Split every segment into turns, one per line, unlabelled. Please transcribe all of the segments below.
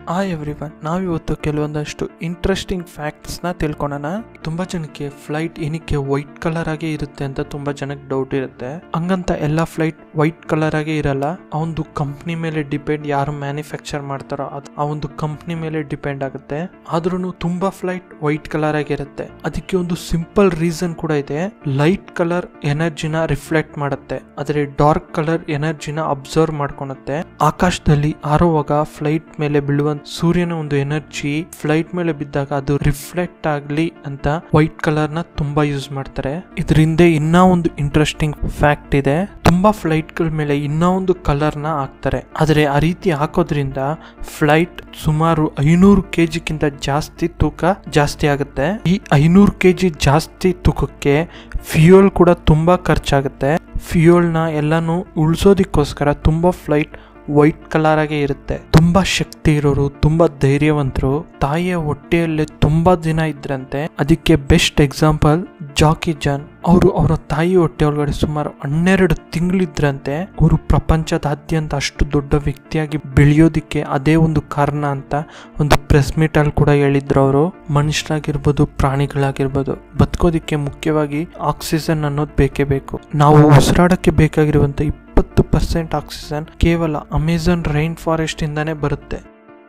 ಆ every one ನಾವಿವತ್ತು ಕೆಲವೊಂದಷ್ಟು ಇಂಟ್ರೆಸ್ಟಿಂಗ್ ಫ್ಯಾಕ್ಟ್ಸ್ನ ತಿಳ್ಕೊಳೋಣ ತುಂಬಾ ಜನಕ್ಕೆ ಫ್ಲೈಟ್ ಏನಕ್ಕೆ ವೈಟ್ ಕಲರ್ ಆಗೇ ಇರುತ್ತೆ ಅಂತ ತುಂಬಾ ಜನಕ್ಕೆ ಡೌಟ್ ಇರುತ್ತೆ ಹಂಗಂತ ಎಲ್ಲ ಫ್ಲೈಟ್ ವೈಟ್ ಕಲರ್ ಆಗೇ ಇರಲ್ಲ ಆ ಒಂದು ಕಂಪ್ನಿ ಮೇಲೆ ಡಿಪೆಂಡ್ ಯಾರು ಮ್ಯಾನುಫ್ಯಾಕ್ಚರ್ ಮಾಡ್ತಾರೋ ಅದು ಆ ಒಂದು ಕಂಪ್ನಿ ಮೇಲೆ ಡಿಪೆಂಡ್ ಆಗುತ್ತೆ ಆದ್ರೂ ತುಂಬಾ ಫ್ಲೈಟ್ ವೈಟ್ ಕಲರ್ ಆಗಿರುತ್ತೆ ಅದಕ್ಕೆ ಒಂದು ಸಿಂಪಲ್ ರೀಸನ್ ಕೂಡ ಇದೆ ಲೈಟ್ ಕಲರ್ ಎನರ್ಜಿನ ರಿಫ್ಲೆಕ್ಟ್ ಮಾಡುತ್ತೆ ಆದರೆ ಡಾರ್ಕ್ ಕಲರ್ ಎನರ್ಜಿನ ಅಬ್ಸರ್ವ್ ಮಾಡ್ಕೊಳುತ್ತೆ ಆಕಾಶದಲ್ಲಿ ಹಾರುವಾಗ ಫ್ಲೈಟ್ ಮೇಲೆ ಬೀಳುವ ಸೂರ್ಯನ ಒಂದು ಎನರ್ಜಿ ಫ್ಲೈಟ್ ಮೇಲೆ ಬಿದ್ದಾಗ ಅದು ರಿಫ್ಲೆಕ್ಟ್ ಆಗ್ಲಿ ಅಂತ ವೈಟ್ ಕಲರ್ ನ ತುಂಬಾ ಯೂಸ್ ಮಾಡ್ತಾರೆ ಇದರಿಂದ ಇನ್ನ ಒಂದು ಇಂಟ್ರೆಸ್ಟಿಂಗ್ ಫ್ಯಾಕ್ಟ್ ಇದೆ ತುಂಬಾ ಫ್ಲೈಟ್ ಗಳ ಮೇಲೆ ಇನ್ನ ಒಂದು ಕಲರ್ ನ ಹಾಕ್ತಾರೆ ಆದ್ರೆ ಆ ರೀತಿ ಹಾಕೋದ್ರಿಂದ ಫ್ಲೈಟ್ ಸುಮಾರು ಐನೂರು ಕೆಜಿಗಿಂತ ಜಾಸ್ತಿ ತೂಕ ಜಾಸ್ತಿ ಆಗುತ್ತೆ ಈ ಐನೂರು ಕೆಜಿ ಜಾಸ್ತಿ ತೂಕಕ್ಕೆ ಫ್ಯೂಯಲ್ ಕೂಡ ತುಂಬಾ ಖರ್ಚಾಗುತ್ತೆ ಫ್ಯೂಯಲ್ನ ಎಲ್ಲಾನು ಉಳಿಸೋದಕ್ಕೋಸ್ಕರ ತುಂಬಾ ಫ್ಲೈಟ್ ವೈಟ್ ಕಲರ್ ಆಗೇ ಇರುತ್ತೆ ತುಂಬಾ ಶಕ್ತಿ ಇರೋರು ತುಂಬಾ ಧೈರ್ಯವಂತರು ತಾಯಿಯ ಹೊಟ್ಟೆಯಲ್ಲಿ ತುಂಬಾ ದಿನ ಇದ್ರಂತೆ ಅದಕ್ಕೆ ಬೆಸ್ಟ್ ಎಕ್ಸಾಂಪಲ್ ಜಾಕಿ ಜಾನ್ ಅವರು ಅವರ ತಾಯಿ ಹೊಟ್ಟೆ ಒಳಗಡೆ ಸುಮಾರು ಹನ್ನೆರಡು ತಿಂಗಳಿದ್ರಂತೆ ಅವರು ಪ್ರಪಂಚದಾದ್ಯಂತ ಅಷ್ಟು ದೊಡ್ಡ ವ್ಯಕ್ತಿಯಾಗಿ ಬೆಳೆಯೋದಿಕ್ಕೆ ಅದೇ ಒಂದು ಕಾರಣ ಅಂತ ಒಂದು ಪ್ರೆಸ್ ಮೀಟ್ ಅಲ್ಲಿ ಕೂಡ ಹೇಳಿದ್ರು ಅವರು ಮನುಷ್ಯರಾಗಿರ್ಬೋದು ಪ್ರಾಣಿಗಳಾಗಿರ್ಬೋದು ಬದುಕೋದಿಕ್ಕೆ ಮುಖ್ಯವಾಗಿ ಆಕ್ಸಿಜನ್ ಅನ್ನೋದು ಬೇಕೇ ಬೇಕು ನಾವು ಉಸಿರಾಡಕ್ಕೆ ಬೇಕಾಗಿರುವಂತ ಇಪ್ಪತ್ತು ಪರ್ಸೆಂಟ್ ಆಕ್ಸಿಜನ್ ಕೇವಲ ಅಮೆಝಾನ್ ರೈನ್ ಫಾರೆಸ್ಟ್ ಇಂದಾನೇ ಬರುತ್ತೆ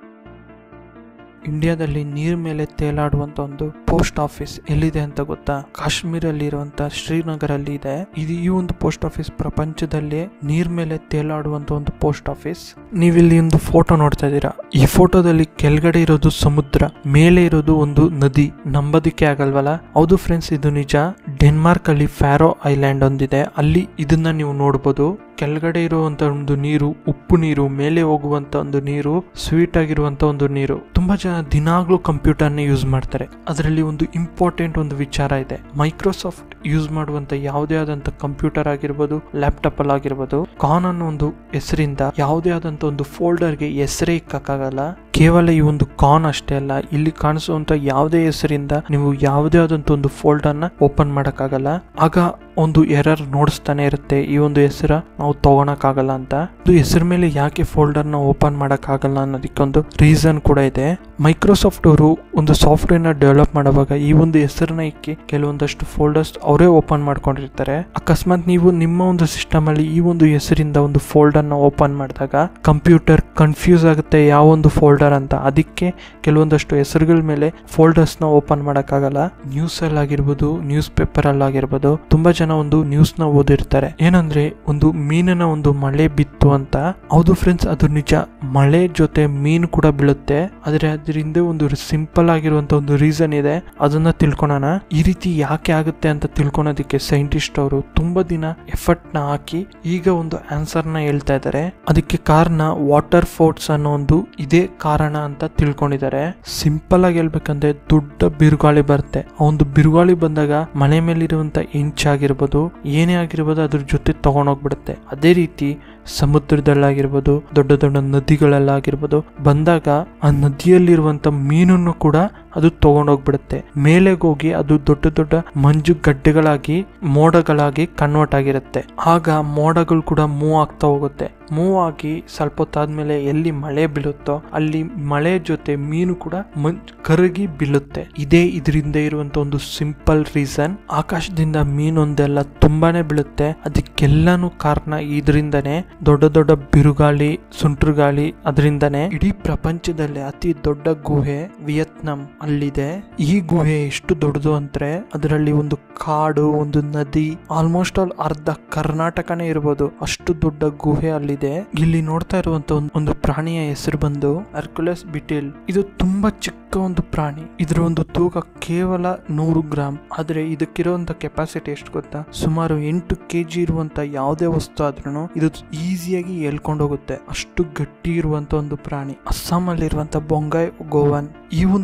ಇಂಡಿಯಾದಲ್ಲಿ ನೀರ್ ಮೇಲೆ ತೇಲಾಡುವಂತ ಒಂದು ಪೋಸ್ಟ್ ಆಫೀಸ್ ಎಲ್ಲಿದೆ ಅಂತ ಗೊತ್ತಾ ಕಾಶ್ಮೀರಲ್ಲಿ ಇರುವಂತ ಶ್ರೀನಗರಲ್ಲಿ ಇದೆ ಇದು ಈ ಒಂದು ಪೋಸ್ಟ್ ಆಫೀಸ್ ಪ್ರಪಂಚದಲ್ಲಿ ನೀರ್ ಮೇಲೆ ತೇಲಾಡುವಂತ ಒಂದು ಪೋಸ್ಟ್ ಆಫೀಸ್ ನೀವಿಲ್ಲಿ ಒಂದು ಫೋಟೋ ನೋಡ್ತಾ ಇದ್ದೀರಾ ಈ ಫೋಟೋದಲ್ಲಿ ಕೆಳಗಡೆ ಇರೋದು ಸಮುದ್ರ ಮೇಲೆ ಇರೋದು ಒಂದು ನದಿ ನಂಬೋದಿಕ್ಕೆ ಆಗಲ್ವಲ್ಲ ಹೌದು ಫ್ರೆಂಡ್ಸ್ ಇದು ನಿಜ ಡೆನ್ಮಾರ್ಕ್ ಅಲ್ಲಿ ಫ್ಯಾರೋ ಐಲ್ಯಾಂಡ್ ಒಂದಿದೆ ಅಲ್ಲಿ ಇದನ್ನ ನೀವು ನೋಡ್ಬೋದು ಕೆಳಗಡೆ ಇರುವಂತ ಒಂದು ನೀರು ಉಪ್ಪು ನೀರು ಮೇಲೆ ಹೋಗುವಂತ ಒಂದು ನೀರು ಸ್ವೀಟ್ ಆಗಿರುವಂತ ಒಂದು ನೀರು ತುಂಬಾ ಜನ ದಿನಾಗ್ಲೂ ಕಂಪ್ಯೂಟರ್ ನ ಯೂಸ್ ಮಾಡ್ತಾರೆ ಅದರಲ್ಲಿ ಒಂದು ಇಂಪಾರ್ಟೆಂಟ್ ಒಂದು ವಿಚಾರ ಇದೆ ಮೈಕ್ರೋಸಾಫ್ಟ್ ಯೂಸ್ ಮಾಡುವಂತ ಯಾವುದೇ ಆದಂತ ಕಂಪ್ಯೂಟರ್ ಆಗಿರ್ಬೋದು ಲ್ಯಾಪ್ಟಾಪ್ ಅಲ್ಲಿ ಆಗಿರ್ಬೋದು ಕಾನ್ ಅನ್ನೋ ಒಂದು ಹೆಸರಿಂದ ಯಾವುದೇ ಆದಂತ ಒಂದು ಫೋಲ್ಡರ್ ಗೆ ಹೆಸರೇ ಇಕ್ಕಾಗಲ್ಲ ಕೇವಲ ಈ ಒಂದು ಕಾನ್ ಅಷ್ಟೇ ಅಲ್ಲ ಇಲ್ಲಿ ಕಾಣಿಸುವಂತ ಯಾವುದೇ ಹೆಸರಿಂದ ನೀವು ಯಾವುದೇ ಆದಂತ ಒಂದು ಫೋಲ್ಡರ್ ನ ಓಪನ್ ಮಾಡಕ್ಕಾಗಲ್ಲ ಆಗ ಒಂದು ಎರರ್ ನೋಡಿಸ್ತಾನೆ ಇರುತ್ತೆ ಈ ಒಂದು ಹೆಸರ ನಾವು ತಗೊಳಕ್ಕಾಗಲ್ಲ ಅಂತ ಇದು ಹೆಸರ ಮೇಲೆ ಯಾಕೆ ಫೋಲ್ಡರ್ ನ ಓಪನ್ ಮಾಡಕ್ಕಾಗಲ್ಲ ಅನ್ನೋದಕ್ಕೆ ಒಂದು ರೀಸನ್ ಕೂಡ ಇದೆ ಮೈಕ್ರೋಸಾಫ್ಟ್ ಅವರು ಒಂದು ಸಾಫ್ಟ್ವೇರ್ ನ ಡೆವಲಪ್ ಮಾಡುವಾಗ ಈ ಒಂದು ಹೆಸರನ್ನ ಇಕ್ಕಿ ಕೆಲವೊಂದಷ್ಟು ಫೋಲ್ಡರ್ಸ್ ಅವರೇ ಓಪನ್ ಮಾಡ್ಕೊಂಡಿರ್ತಾರೆ ಅಕಸ್ಮಾತ್ ನೀವು ನಿಮ್ಮ ಒಂದು ಸಿಸ್ಟಮ್ ಅಲ್ಲಿ ಈ ಒಂದು ಹೆಸರಿಂದ ಒಂದು ಫೋಲ್ಡರ್ ನ ಓಪನ್ ಮಾಡಿದಾಗ ಕಂಪ್ಯೂಟರ್ ಕನ್ಫ್ಯೂಸ್ ಆಗುತ್ತೆ ಯಾವ ಒಂದು ಫೋಲ್ಡರ್ ಅಂತ ಅದಕ್ಕೆ ಕೆಲವೊಂದಷ್ಟು ಹೆಸರುಗಳ ಮೇಲೆ ಫೋಲ್ಡರ್ಸ್ ನ ಓಪನ್ ಮಾಡಕ್ಕಾಗಲ್ಲ ನ್ಯೂಸ್ ಅಲ್ಲಿ ಆಗಿರ್ಬೋದು ನ್ಯೂಸ್ ಪೇಪರ್ ಅಲ್ಲಿ ಆಗಿರ್ಬೋದು ತುಂಬಾ ಜನ ಒಂದು ನ್ಯೂಸ್ ನ ಓದಿರ್ತಾರೆ ಏನಂದ್ರೆ ಒಂದು ಮೀನಿನ ಒಂದು ಮಳೆ ಬಿತ್ತು ಅಂತ ಹೌದು ಫ್ರೆಂಡ್ಸ್ ಅದು ನಿಜ ಮಳೆ ಜೊತೆ ಮೀನು ಕೂಡ ಬೀಳುತ್ತೆ ಆದ್ರೆ ಅದರಿಂದ ಒಂದು ಸಿಂಪಲ್ ಆಗಿರುವಂತ ಒಂದು ರೀಸನ್ ಇದೆ ಅದನ್ನ ತಿಳ್ಕೊಳೋಣ ಈ ರೀತಿ ಯಾಕೆ ಆಗುತ್ತೆ ಅಂತ ತಿಳ್ಕೊಳೋದಕ್ಕೆ ಸೈಂಟಿಸ್ಟ್ ಅವರು ತುಂಬಾ ದಿನ ಎಫರ್ಟ್ ನ ಹಾಕಿ ಈಗ ಒಂದು ಆನ್ಸರ್ ನ ಹೇಳ್ತಾ ಇದ್ದಾರೆ ಅದಕ್ಕೆ ಕಾರಣ ವಾಟರ್ ಫೋರ್ಟ್ಸ್ ಅನ್ನೋ ಒಂದು ಇದೇ ಕಾರಣ ಅಂತ ತಿಳ್ಕೊಂಡಿದ್ದಾರೆ ಸಿಂಪಲ್ ಆಗಿ ಹೇಳ್ಬೇಕಂದ್ರೆ ದೊಡ್ಡ ಬಿರುಗಾಳಿ ಬರುತ್ತೆ ಆ ಒಂದು ಬಿರುಗಾಳಿ ಬಂದಾಗ ಮನೆ ಮೇಲಿರುವಂತ ಇಂಚ್ ಆಗಿರ್ಬೋದು ಏನೇ ಆಗಿರ್ಬೋದು ಅದ್ರ ಜೊತೆ ತಗೊಂಡೋಗ್ಬಿಡುತ್ತೆ ಅದೇ ರೀತಿ ಸಮುದ್ರದಲ್ಲಾಗಿರ್ಬೋದು ದೊಡ್ಡ ದೊಡ್ಡ ನದಿಗಳಲ್ಲಾಗಿರ್ಬೋದು ಬಂದಾಗ ಆ ನದಿಯಲ್ಲಿರುವಂತ ಮೀನನ್ನು ಕೂಡ ಅದು ತಗೊಂಡೋಗ್ಬಿಡುತ್ತೆ ಮೇಲೆಗೆ ಹೋಗಿ ಅದು ದೊಡ್ಡ ದೊಡ್ಡ ಮಂಜು ಗಡ್ಡೆಗಳಾಗಿ ಮೋಡಗಳಾಗಿ ಕನ್ವರ್ಟ್ ಆಗಿರುತ್ತೆ ಆಗ ಮೋಡಗಳು ಕೂಡ ಮೂವ್ ಆಗ್ತಾ ಹೋಗುತ್ತೆ ಮೂವ್ ಆಗಿ ಸ್ವಲ್ಪ ಹೊತ್ತಾದ್ಮೇಲೆ ಎಲ್ಲಿ ಮಳೆ ಬೀಳುತ್ತೋ ಅಲ್ಲಿ ಮಳೆ ಜೊತೆ ಮೀನು ಕೂಡ ಮಂಜ್ ಕರಗಿ ಬೀಳುತ್ತೆ ಇದೇ ಇದರಿಂದ ಇರುವಂತ ಒಂದು ಸಿಂಪಲ್ ರೀಸನ್ ಆಕಾಶದಿಂದ ಮೀನೊಂದೆಲ್ಲ ತುಂಬಾನೇ ಬೀಳುತ್ತೆ ಅದಕ್ಕೆಲ್ಲಾನು ಕಾರಣ ಇದರಿಂದನೇ ದೊಡ್ಡ ದೊಡ್ಡ ಬಿರುಗಾಳಿ ಸುಂಟ್ರು ಗಾಳಿ ಅದರಿಂದನೇ ಇಡೀ ಪ್ರಪಂಚದಲ್ಲಿ ಅತಿ ದೊಡ್ಡ ಗುಹೆ ವಿಯತ್ನಾಂ ಅಲ್ಲಿದೆ ಈ ಗುಹೆ ಎಷ್ಟು ದೊಡ್ಡದು ಅಂದ್ರೆ ಅದರಲ್ಲಿ ಒಂದು ಕಾಡು ಒಂದು ನದಿ ಆಲ್ಮೋಸ್ಟ್ ಆಲ್ ಅರ್ಧ ಕರ್ನಾಟಕನೇ ಇರ್ಬೋದು ಅಷ್ಟು ದೊಡ್ಡ ಗುಹೆ ಅಲ್ಲಿದೆ ಇಲ್ಲಿ ನೋಡ್ತಾ ಇರುವಂತ ಒಂದ್- ಒಂದು ಪ್ರಾಣಿಯ ಹೆಸರು ಬಂದು ಅರ್ಕುಲಸ್ ಬಿಟಿಲ್ ಇದು ತುಂಬಾ ಚಿಕ್ಕ ಒಂದು ಪ್ರಾಣಿ ಇದರ ಒಂದು ತೂಕ ಕೇವಲ ನೂರು ಗ್ರಾಮ್ ಆದ್ರೆ ಇದಕ್ಕಿರುವಂತ ಕೆಪಾಸಿಟಿ ಎಷ್ಟು ಗೊತ್ತಾ ಸುಮಾರು ಎಂಟು ಕೆಜಿ ಇರುವಂತ ಯಾವುದೇ ವಸ್ತು ಆದ್ರೂ ಇದು ಈಸಿಯಾಗಿ ಎಳ್ಕೊಂಡು ಹೋಗುತ್ತೆ ಅಷ್ಟು ಗಟ್ಟಿ ಇರುವಂತ ಒಂದು ಪ್ರಾಣಿ ಅಸ್ಸಾಂ ಅಲ್ಲಿರುವಂತ ಬೊಂಗಾಯ್ ಗೋವನ್ ಈ ಒಂದು ಊರಲ್ಲಿ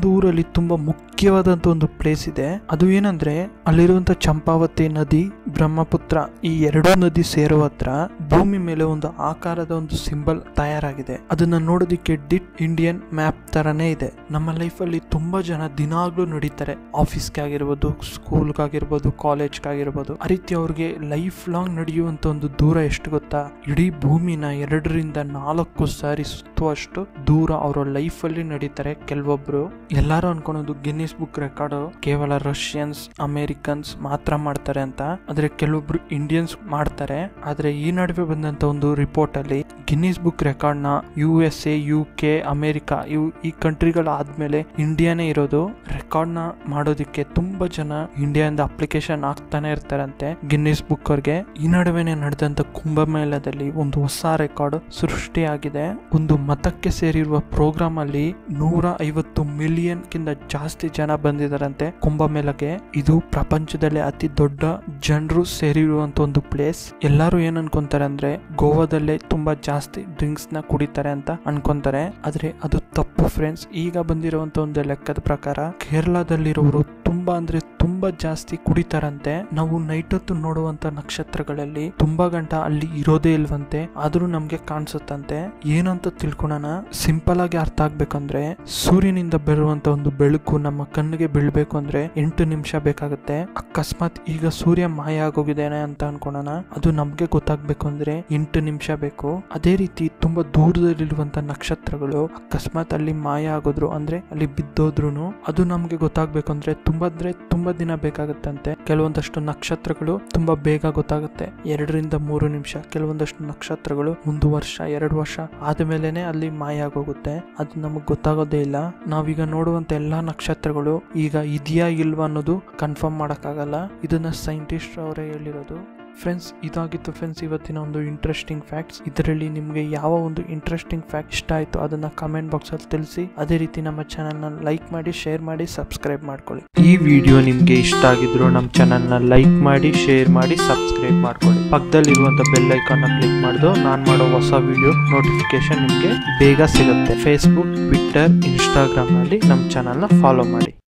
ತುಂಬಾ ಮುಖ್ಯವಾದಂತ ಒಂದು ಪ್ಲೇಸ್ ಇದೆ ಅದು ಏನಂದ್ರೆ ಅಲ್ಲಿರುವಂತ ಚಂಪಾವತಿ ನದಿ ಬ್ರಹ್ಮಪುತ್ರ ಈ ಎರಡೂ ನದಿ ಸೇರುವ ಹತ್ರ ಭೂಮಿ ಮೇಲೆ ಒಂದು ಆಕಾರದ ಒಂದು ಸಿಂಬಲ್ ತಯಾರಾಗಿದೆ ಅದನ್ನ ನೋಡೋದಿಕ್ಕೆ ಡಿಟ್ ಇಂಡಿಯನ್ ಮ್ಯಾಪ್ ತರನೇ ಇದೆ ನಮ್ಮ ಲೈಫ್ ಅಲ್ಲಿ ತುಂಬಾ ಜನ ದಿನಾಗ್ಲೂ ನಡೀತಾರೆ ಆಫೀಸ್ಗೆ ಆಗಿರ್ಬೋದು ಸ್ಕೂಲ್ಗಾಗಿರ್ಬೋದು ಕಾಲೇಜ್ಗಾಗಿರ್ಬೋದು ಆ ರೀತಿ ಅವ್ರಿಗೆ ಲೈಫ್ ಲಾಂಗ್ ನಡೆಯುವಂತ ಒಂದು ದೂರ ಎಷ್ಟು ಗೊತ್ತಾ ಇಡೀ ಭೂಮಿನ ಎರಡರಿಂದ ನಾಲ್ಕು ಸಾರಿ ಸುತ್ತುವಷ್ಟು ದೂರ ಅವರ ಲೈಫ್ ಅಲ್ಲಿ ನಡೀತಾರೆ ಕೆಲವೊಬ್ರು ಎಲ್ಲಾರು ಅನ್ಕೊಳೋದು ಗಿನ್ನಿಸ್ ಬುಕ್ ರೆಕಾರ್ಡ್ ಕೇವಲ ರಷ್ಯನ್ಸ್ ಅಮೇರಿಕನ್ಸ್ ಮಾತ್ರ ಮಾಡ್ತಾರೆ ಅಂತ ಆದ್ರೆ ಕೆಲವೊಬ್ರು ಇಂಡಿಯನ್ಸ್ ಮಾಡ್ತಾರೆ ಆದ್ರೆ ಈ ನಡುವೆ ಬಂದಂತ ಒಂದು ರಿಪೋರ್ಟ್ ಅಲ್ಲಿ ಗಿನ್ನಿಸ್ ಬುಕ್ ರೆಕಾರ್ಡ್ ನ U S A U K America ಇವು ಈ ಕಂಟ್ರಿಗಳು ಆದ್ಮೇಲೆ ಇಂಡಿಯಾನೇ ಇರೋದು ರೆಕಾರ್ಡ್ ನ ಮಾಡೋದಿಕ್ಕೆ ತುಂಬಾ ಜನ ಇಂಡಿಯಾದಿಂದ ಅಪ್ಲಿಕೇಶನ್ ಹಾಕ್ತಾನೆ ಇರ್ತಾರಂತೆ ಗಿನ್ನಿಸ್ ಬುಕ್ ಅವ್ರಿಗೆ ಈ ನಡುವೆನೆ ನಡೆದಂತ ಕುಂಭಮೇಳದಲ್ಲಿ ಒಂದು ಹೊಸ ರೆಕಾರ್ಡ್ ಸೃಷ್ಟಿಯಾಗಿದೆ ಒಂದು ಮತಕ್ಕೆ ಸೇರಿರುವ ಪ್ರೋಗ್ರಾಮ್ ಅಲ್ಲಿ ನೂರ ಐವತ್ತು ಮಿಲಿಯನ್ ಕಿಂತ ಜಾಸ್ತಿ ಜನ ಬಂದಿದಾರಂತೆ ಕುಂಭಮೇಳಕ್ಕೆ ಇದು ಪ್ರಪಂಚದಲ್ಲಿ ಅತಿ ದೊಡ್ಡ ಜನರು ಸೇರಿರುವಂತ ಒಂದು ಪ್ಲೇಸ್ ಎಲ್ಲರೂ ಏನ್ ಅನ್ಕೊಂತಾರೆ ಅಂದ್ರೆ ಗೋವಾದಲ್ಲೇ ತುಂಬಾ ಜಾಸ್ತಿ ಡ್ರಿಂಕ್ಸ್ ನ ಕುಡಿತಾರೆ ಅಂತ ಅನ್ಕೊಂತಾರೆ ಆದ್ರೆ ಅದು ತಪ್ಪು ಫ್ರೆಂಡ್ಸ್ ಈಗ ಬಂದಿರುವಂತ ಒಂದು ಲೆಕ್ಕದ ಪ್ರಕಾರ ಕೇರಳದಲ್ಲಿರೋರು ತುಂಬಾ ಅಂದ್ರೆ ತುಂಬಾ ಜಾಸ್ತಿ ಕುಡಿತಾರಂತೆ ನಾವು ನೈಟ್ ಹೊತ್ತು ನೋಡುವಂತ ನಕ್ಷತ್ರಗಳಲ್ಲಿ ತುಂಬಾ ಗಂಟ ಅಲ್ಲಿ ಇರೋದೇ ಇಲ್ವಂತೆ ಆದ್ರೂ ನಮ್ಗೆ ಕಾಣಿಸುತ್ತಂತೆ ಏನಂತ ತಿಳ್ಕೊಳೋಣ ಸಿಂಪಲ್ ಆಗಿ ಅರ್ಥ ಆಗ್ಬೇಕಂದ್ರೆ ಸೂರ್ಯನಿಂದ ಬರುವಂತ ಒಂದು ಬೆಳಕು ನಮ್ಮ ಕಣ್ಣಿಗೆ ಬೀಳ್ಬೇಕು ಅಂದ್ರೆ ಎಂಟು ನಿಮಿಷ ಬೇಕಾಗುತ್ತೆ ಅಕಸ್ಮಾತ್ ಈಗ ಸೂರ್ಯ ಮಾಯ ಆಗೋಗಿದ್ದೇನೆ ಅಂತ ಅನ್ಕೊಳೋಣ ಅದು ನಮ್ಗೆ ಗೊತ್ತಾಗ್ಬೇಕು ಅಂದ್ರೆ ಎಂಟು ನಿಮಿಷ ಬೇಕು ಅದೇ ರೀತಿ ತುಂಬಾ ದೂರದಲ್ಲಿರುವಂತ ನಕ್ಷತ್ರಗಳು ಅಕಸ್ಮಾತ್ ಅಲ್ಲಿ ಮಾಯ ಆಗೋದ್ರು ಅಂದ್ರೆ ಅಲ್ಲಿ ಬಿದ್ದೋದ್ರು ಅದು ನಮ್ಗೆ ಗೊತ್ತಾಗ್ಬೇಕು ಅಂದ್ರೆ ತುಂಬಾ ಅಂದ್ರೆ ತುಂಬಾ ದಿನ ಬೇಕಾಗುತ್ತಂತೆ ಕೆಲವೊಂದಷ್ಟು ನಕ್ಷತ್ರಗಳು ತುಂಬಾ ಬೇಗ ಗೊತ್ತಾಗುತ್ತೆ ಎರಡರಿಂದ ಮೂರು ನಿಮಿಷ ಕೆಲವೊಂದಷ್ಟು ನಕ್ಷತ್ರಗಳು ಒಂದು ವರ್ಷ ಎರಡು ವರ್ಷ ಆದ್ಮೇಲೆನೆ ಅಲ್ಲಿ ಮಾಯ ಆಗೋಗುತ್ತೆ ಅದು ನಮಗ್ ಗೊತ್ತಾಗೋದೇ ಇಲ್ಲ ನಾವೀಗ ನೋಡುವಂತ ಎಲ್ಲಾ ನಕ್ಷತ್ರಗಳು ಈಗ ಇದೆಯಾ ಇಲ್ವಾ ಅನ್ನೋದು ಕನ್ಫರ್ಮ್ ಮಾಡಕ್ಕಾಗಲ್ಲ ಇದನ್ನ ಸೈಂಟಿಸ್ಟ್ ಅವರೇ ಹೇಳಿರೋದು ಫ್ರೆಂಡ್ಸ್ ಇದಾಗಿತ್ತು ಫ್ರೆಂಡ್ಸ್ ಇವತ್ತಿನ ಒಂದು ಇಂಟ್ರೆಸ್ಟಿಂಗ್ ಫ್ಯಾಕ್ಟ್ಸ್ ಇದರಲ್ಲಿ ನಿಮಗೆ ಯಾವ ಒಂದು ಇಂಟ್ರೆಸ್ಟಿಂಗ್ ಫ್ಯಾಕ್ಟ್ ಇಷ್ಟ ಆಯಿತು ಅದನ್ನ ಕಮೆಂಟ್ ಬಾಕ್ಸಲ್ಲಿ ತಿಳಿಸಿ ಅದೇ ರೀತಿ ನಮ್ಮ ಚಾನಲ್ನ ಲೈಕ್ ಮಾಡಿ ಶೇರ್ ಮಾಡಿ ಸಬ್ಸ್ಕ್ರೈಬ್ ಮಾಡ್ಕೊಳ್ಳಿ
ಈ ವಿಡಿಯೋ ನಿಮಗೆ ಇಷ್ಟ ಆಗಿದ್ರು ನಮ್ಮ ಚಾನಲ್ನ ಲೈಕ್ ಮಾಡಿ ಶೇರ್ ಮಾಡಿ ಸಬ್ಸ್ಕ್ರೈಬ್ ಮಾಡ್ಕೊಳ್ಳಿ ಪಕ್ಕದಲ್ಲಿರುವಂಥ ಬೆಲ್ ಐಕಾನ್ನ ಕ್ಲಿಕ್ ಮಾಡಿದು ನಾನು ಮಾಡೋ ಹೊಸ ವಿಡಿಯೋ ನೋಟಿಫಿಕೇಶನ್ ನಿಮಗೆ ಬೇಗ ಸಿಗುತ್ತೆ ಫೇಸ್ಬುಕ್ ಟ್ವಿಟ್ಟರ್ ಇನ್ಸ್ಟಾಗ್ರಾಮ್ನಲ್ಲಿ ನಮ್ಮ ಚಾನಲ್ನ ಫಾಲೋ ಮಾಡಿ